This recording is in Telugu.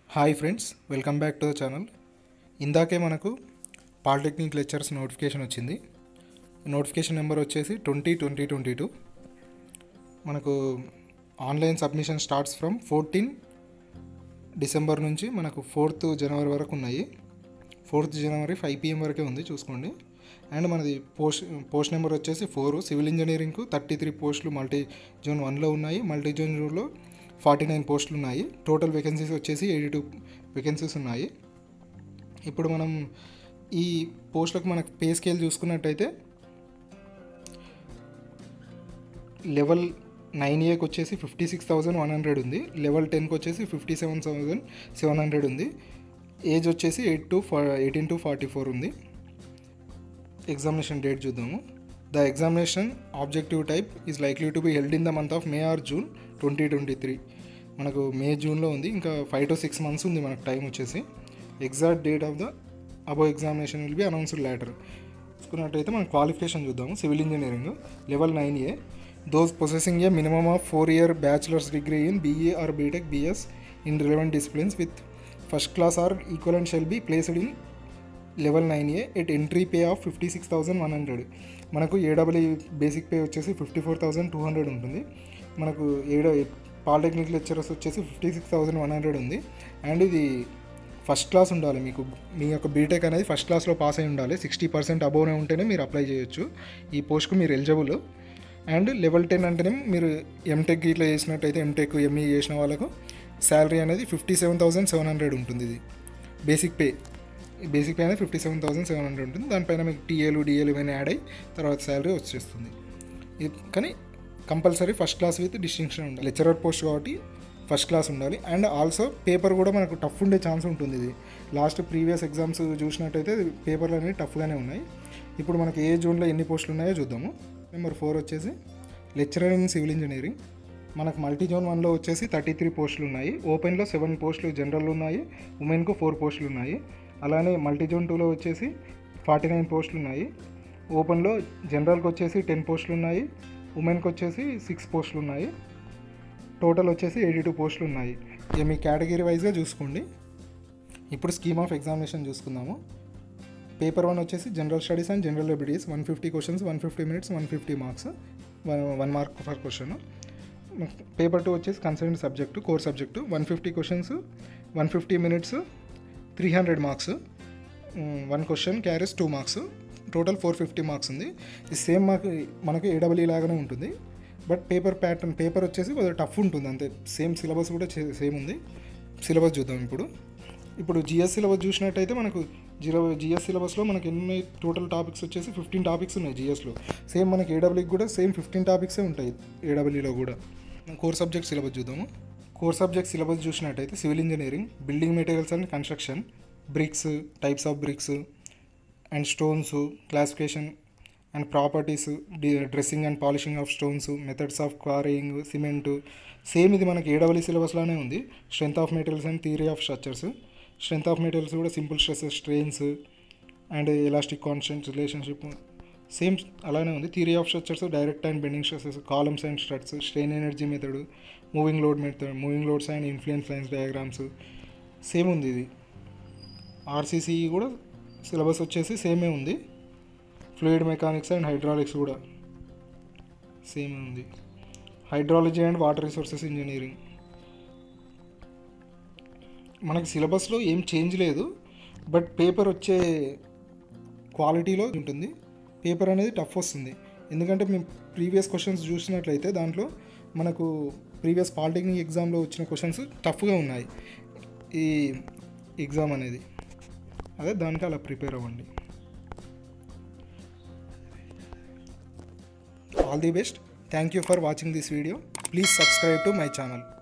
hi friends welcome back to the channel ఇందాకే మనకు పాలిటెక్నిక్ లెక్చర్స్ నోటిఫికేషన్ వచ్చింది నోటిఫికేషన్ నెంబర్ వచ్చేసి ట్వంటీ ట్వంటీ ట్వంటీ టూ మనకు online submission starts from fourteen December నుంచి మనకు ఫోర్త్ జనవరి వరకు ఉన్నాయి ఫోర్త్ జనవరి ఫైవ్ పిఎం వరకే ఉంది చూసుకోండి అండ్ మనది పోస్ట్ పోస్ట్ నెంబర్ వచ్చేసి ఫోర్ సివిల్ ఇంజనీరింగ్కు థర్టీ త్రీ పోస్టులు మల్టీ జోన్ వన్లో ఉన్నాయి మల్టీ జోన్ టూలో ఫార్టీ నైన్ పోస్టులు ఉన్నాయి టోటల్ వేకెన్సీస్ వచ్చేసి ఎయిటీ టూ వేకెన్సీస్ ఉన్నాయి ఇప్పుడు మనం ఈ పోస్టులకు మనకు పే స్కేల్ చూసుకున్నట్టయితే లెవెల్ నైన్ ఏకి వచ్చేసి fifty six thousand one hundred ఉంది లెవెల్ టెన్కి వచ్చేసి fifty seven thousand seven hundred ఉంది ఏజ్ వచ్చేసి ఎయిట్ టు ఫా ఎయిటీన్ టు ఫార్టీ ఫోర్ ఉంది ఎగ్జామినేషన్ డేట్ చూద్దాము the examination objective type is likely to be held in the month of May or June twenty twenty three మనకు మే జూన్లో ఉంది ఇంకా ఫైవ్ టు సిక్స్ మంత్స్ ఉంది మనకు టైం వచ్చేసి exact date of the above examination will be announced later చూసుకున్నట్టయితే మనం క్వాలిఫికేషన్ చూద్దాము civil engineering level nine A those possessing a minimum of four year bachelors degree in BA or BTech BS in relevant disciplines with first class or equal and shall be placed in level nine A at entry pay of fifty six thousand one hundred మనకు ఏడబ్ల్యూ బేసిక్ పే వచ్చేసి fifty four thousand two hundred ఉంటుంది మనకు ఏడ పాలిటెక్నిక్ లెక్చరర్స్ వచ్చేసి fifty six thousand one hundred ఉంది అండ్ ఇది ఫస్ట్ క్లాస్ ఉండాలి మీకు మీ యొక్క బీటెక్ అనేది ఫస్ట్ క్లాస్లో పాస్ అయి ఉండాలి సిక్స్టీ పర్సెంట్ అబోవ్నే ఉంటేనే మీరు అప్లై చేయొచ్చు ఈ పోస్ట్కు మీరు ఎలిజిబుల్ అండ్ లెవెల్ టెన్ అంటేనే మీరు ఎంటెక్ ఇట్లా చేసినట్టయితే ఎంటెక్ ఎంఈ చేసిన వాళ్ళకు శాలరీ అనేది fifty seven thousand seven hundred ఉంటుంది ఇది బేసిక్ పే బేసిక్ పే అనేది fifty seven thousand seven hundred ఉంటుంది దానిపైన మీకు టీఏలు డిఏలు ఇవన్నీ యాడ్ అయ్యి తర్వాత శాలరీ వచ్చేస్తుంది ఇది కానీ compulsory first class with distinction ఉండాలి లెక్చరర్ పోస్ట్ కాబట్టి ఫస్ట్ క్లాస్ ఉండాలి అండ్ ఆల్సో పేపర్ కూడా మనకు టఫ్ ఉండే ఛాన్స్ ఉంటుంది ఇది లాస్ట్ ప్రీవియస్ ఎగ్జామ్స్ చూసినట్టయితే పేపర్లు అనేవి టఫ్గానే ఉన్నాయి ఇప్పుడు మనకి ఏ జోన్లో ఎన్ని పోస్టులు ఉన్నాయో చూద్దాము నెంబర్ ఫోర్ వచ్చేసి లెక్చరర్ ఇన్ సివిల్ ఇంజనీరింగ్ మనకు మల్టీ జోన్ వన్లో వచ్చేసి థర్టీ త్రీ పోస్టులు ఉన్నాయి ఓపెన్లో సెవెన్ పోస్టులు జనరల్ ఉన్నాయి ఉమెన్కు ఫోర్ పోస్టులు ఉన్నాయి అలానే మల్టీ జోన్ టూలో వచ్చేసి ఫార్టీ నైన్ పోస్టులు ఉన్నాయి ఓపెన్లో జనరల్కి వచ్చేసి టెన్ పోస్టులు ఉన్నాయి ఉమెన్కి వచ్చేసి సిక్స్ పోస్టులు ఉన్నాయి టోటల్ వచ్చేసి ఎయిటీ టూ పోస్టులు ఉన్నాయి ఇక మీ కేటగిరీ వైజ్గా చూసుకోండి ఇప్పుడు స్కీమ్ ఆఫ్ ఎగ్జామినేషన్ చూసుకుందాము పేపర్ వన్ వచ్చేసి general studies and general abilities one fifty questions one fifty minutes one fifty marks one mark for question paper two వచ్చేసి concern subject core subject one fifty questions one fifty minutes three hundred marks one question carries two marks total four fifty marks ఉంది ఇది సేమ్ మాకు మనకు ఏడబ్ల్యూ లాగానే ఉంటుంది బట్ పేపర్ ప్యాటర్న్ పేపర్ వచ్చేసి కొద్దిగా టఫ్ ఉంటుంది అంతే సేమ్ సిలబస్ కూడా సేమ్ ఉంది సిలబస్ చూద్దాం ఇప్పుడు ఇప్పుడు జిఎస్ సిలబస్ చూసినట్టయితే మనకు జీరో జిఎస్ సిలబస్లో మనకి ఎన్ని టోటల్ టాపిక్స్ వచ్చేసి ఫిఫ్టీన్ టాపిక్స్ ఉన్నాయి జిఎస్లో సేమ్ మనకి ఏడబ్ల్యూకి కూడా సేమ్ ఫిఫ్టీన్ టాపిక్సే ఉంటాయి ఏడబ్ల్యూలో కూడా కోర్ సబ్జెక్ట్ సిలబస్ చూద్దాము కోర్ సబ్జెక్ట్ సిలబస్ చూసినట్టయితే civil engineering building materials and construction bricks types of bricks and stones classification and properties dressing and polishing of stones methods of quarrying cement same ఇది మనకి ఏడబ్ల్యూ సిలబస్లోనే ఉంది strength of materials and theory of structures strength of materials కూడా simple stresses strains and elastic constant relationship same అలానే ఉంది theory of structures direct and bending stresses columns and struts strain energy method moving load method moving loads and influence lines diagrams same ఉంది ఇది ఆర్సీసీ కూడా సిలబస్ వచ్చేసి సేమే ఉంది ఫ్లూయిడ్ మెకానిక్స్ అండ్ హైడ్రాలిక్స్ కూడా సేమ్ ఉంది hydrology and water resources engineering మనకి సిలబస్లో ఏం చేంజ్ లేదు బట్ పేపర్ వచ్చే క్వాలిటీలో ఉంటుంది పేపర్ అనేది టఫ్ వస్తుంది ఎందుకంటే మేము ప్రీవియస్ క్వశ్చన్స్ చూసినట్లయితే దాంట్లో మనకు ప్రీవియస్ పాలిటెక్నిక్ ఎగ్జామ్లో వచ్చిన క్వశ్చన్స్ టఫ్గా ఉన్నాయి ఈ ఎగ్జామ్ అనేది అదే దానికి అలా ప్రిపేర్ అవ్వండి all the best thank you for watching this video please subscribe to my channel